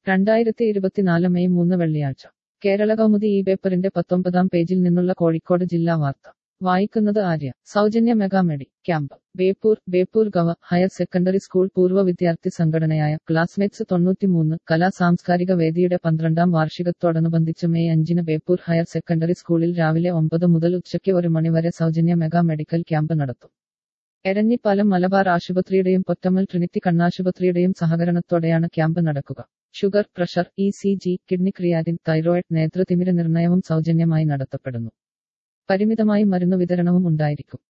രണ്ടായിരത്തി ഇരുപത്തിനാല് മെയ് മൂന്ന് വെള്ളിയാഴ്ച കേരള കൗമുദി ഈ പേപ്പറിന്റെ പത്തൊമ്പതാം പേജിൽ നിന്നുള്ള കോഴിക്കോട് ജില്ലാ വാർത്ത വായിക്കുന്നത് ആര്യ സൗജന്യ മെഗാമെഡി ക്യാമ്പ് ബേപ്പൂർ ബേപ്പൂർ ഗവ ഹയർ സെക്കൻഡറി സ്കൂൾ പൂർവ്വ വിദ്യാർത്ഥി സംഘടനയായ ക്ലാസ്മേറ്റ്സ് തൊണ്ണൂറ്റിമൂന്ന് കലാ സാംസ്കാരിക വേദിയുടെ പന്ത്രണ്ടാം വാർഷികത്തോടനുബന്ധിച്ച് മെയ് അഞ്ചിന് ബേപ്പൂർ ഹയർ സെക്കൻഡറി സ്കൂളിൽ രാവിലെ ഒമ്പത് മുതൽ ഉച്ചയ്ക്ക് ഒരു മണിവരെ സൗജന്യ മെഗാ മെഡിക്കൽ ക്യാമ്പ് നടത്തും എരഞ്ഞിപ്പാലം മലബാർ ആശുപത്രിയുടെയും പൊറ്റമ്മൽ ട്രിനിറ്റി കണ്ണാശുപത്രിയുടെയും സഹകരണത്തോടെയാണ് ക്യാമ്പ് നടക്കുക sugar pressure E C G kidney creatinine thyroid നേതൃതിമിര നിർണയവും സൗജന്യമായി നടത്തപ്പെടുന്നു പരിമിതമായി മരുന്ന് വിതരണവും ഉണ്ടായിരിക്കും